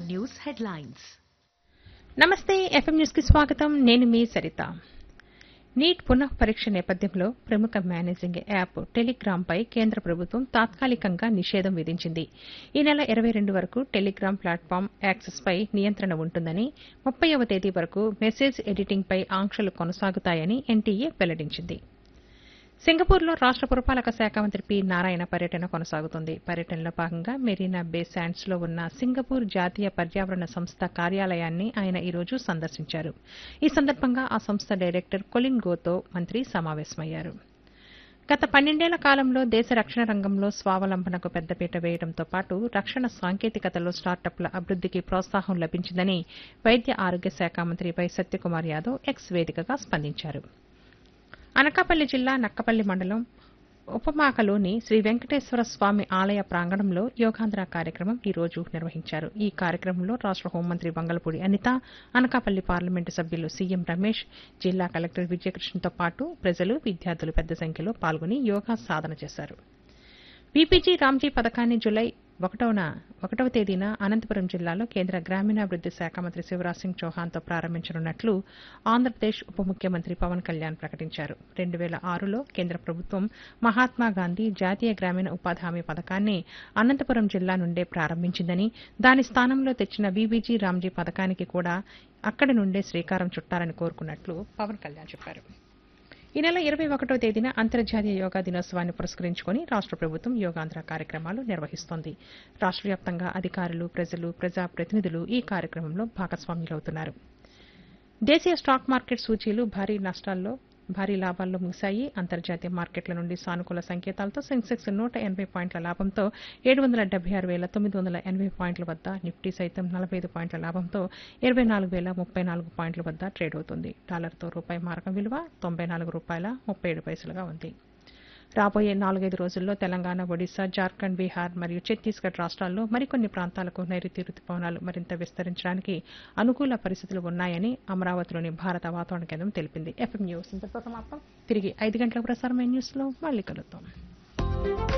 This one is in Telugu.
న్యూస్ హెడ్లైన్స్ నమస్తే ఎఫ్ఎం న్యూస్ కి స్వాగతం నేను మీ సరిత నీట్ పునః పరీక్ష నేపథ్యంలో ప్రముఖ మేనేజింగ్ యాప్ టెలిగ్రామ్ పై కేంద్ర ప్రభుత్వం తాత్కాలికంగా నిషేధం విధించింది ఈ నెల ఇరవై రెండు వరకు టెలిగ్రామ్ ప్లాట్ఫామ్ యాక్సెస్ పై నియంత్రణ ఉంటుందని ముప్పైవ తేదీ వరకు మెసేజ్ ఎడిటింగ్ పై ఆంక్షలు కొనసాగుతాయని ఎన్టీఏ వెల్లడించింది సింగపూర్లో రాష్ట పురపాలక శాఖ మంత్రి పి నారాయణ పర్యటన కొనసాగుతుంది పర్యటనలో భాగంగా మెరీనా బే శాండ్స్ లో ఉన్న సింగపూర్ జాతీయ పర్యావరణ సంస్థ కార్యాలయాన్ని ఆయన ఈ రోజు సందర్శించారు ఈ సందర్భంగా ఆ సంస్థ డైరెక్టర్ కొలిన్ గోతో మంత్రి సమావేశమయ్యారు గత పన్నెండేళ్ల కాలంలో దేశ రక్షణ రంగంలో స్వావలంబనకు పెద్దపీట వేయడంతో పాటు రక్షణ సాంకేతికతలో స్టార్టప్ల అభివృద్దికి ప్రోత్సాహం లభించిందని వైద్య ఆరోగ్య శాఖ మంత్రి వై సత్యకుమార్ యాదవ్ ఎక్స్ వేదికగా స్పందించారు అనకాపల్లి జిల్లా నక్కపల్లి మండలం ఉపమాకలోని శ్రీ వెంకటేశ్వర స్వామి ఆలయ ప్రాంగణంలో యోగాంధ్ర కార్యక్రమం ఈ రోజు నిర్వహించారు ఈ కార్యక్రమంలో రాష్ట హోంమంత్రి వంగలపూడి అనిత అనకాపల్లి పార్లమెంటు సభ్యులు సీఎం రమేష్ జిల్లా కలెక్టర్ విజయకృష్ణతో పాటు ప్రజలు విద్యార్థులు పెద్ద సంఖ్యలో పాల్గొని యోగా సాధన చేశారు బీపీజీ రామ్జీ పథకాన్ని జులై ఒకటవన ఒకటవ తేదీన అనంతపురం జిల్లాలో కేంద్ర గ్రామీణాభివృద్ది శాఖ మంత్రి శివరాజ్ సింగ్ చౌహాన్తో ప్రారంభించనున్నట్లు ఆంధ్రప్రదేశ్ ఉప ముఖ్యమంత్రి పవన్ కళ్యాణ్ ప్రకటించారు రెండు వేల ఆరులో కేంద్ర ప్రభుత్వం మహాత్మా గాంధీ జాతీయ గ్రామీణ ఉపాధి హామీ పథకాన్ని అనంతపురం జిల్లా నుండే ప్రారంభించిందని దాని స్థానంలో తెచ్చిన బీబీజీ రామ్జీ పథకానికి కూడా అక్కడి నుండే శ్రీకారం చుట్టాలని కోరుకున్నట్లు పవన్ కళ్యాణ్ చెప్పారు ఈ నెల ఇరవై ఒకటో తేదీన అంతర్జాతీయ యోగా దినోత్సవాన్ని పురస్కరించుకుని రాష్ట ప్రభుత్వం యోగాంధ్ర కార్యక్రమాలు నిర్వహిస్తోంది రాష్ట వ్యాప్తంగా అధికారులు ప్రజలు ప్రజాప్రతినిధులు ఈ కార్యక్రమంలో భాగస్వామ్యులవుతున్నారు దేశీయ స్టాక్ మార్కెట్ సూచీలు భారీ నష్టాల్లో భారీ లాభాల్లో ముగిశాయి అంతర్జాతీయ మార్కెట్ల నుండి సానుకూల సంకేతాలతో సెన్సెక్స్ నూట ఎనభై పాయింట్ల లాభంతో ఏడు వందల డెబ్బై ఆరు వేల తొమ్మిది వందల ఎనభై పాయింట్ల వద్ద నిఫ్టీ సైతం నలభై ఐదు పాయింట్ల లాభంతో ఇరవై నాలుగు వేల ముప్పై నాలుగు పాయింట్ల వద్ద ట్రేడ్ అవుతుంది డాలర్తో రూపాయి మారకం విలువ తొంభై నాలుగు రూపాయల ముప్పై ఏడు పైసలుగా ఉంది రాబోయే నాలుగైదు రోజుల్లో తెలంగాణ ఒడిశా జార్ఖండ్ బీహార్ మరియు ఛత్తీస్గఢ్ రాష్ట్రాల్లో మరికొన్ని ప్రాంతాలకు నైరుతి రుతుపవనాలు మరింత విస్తరించడానికి అనుకూల పరిస్థితులు ఉన్నాయని అమరావతిలోని భారత వాతావరణ కేంద్రం తెలిపింది ఎఫ్ఎం న్యూస్ ఇంతటితో సమాప్తం తిరిగి ఐదు గంటల ప్రసారమైన న్యూస్లో మళ్ళీ కలుద్దాం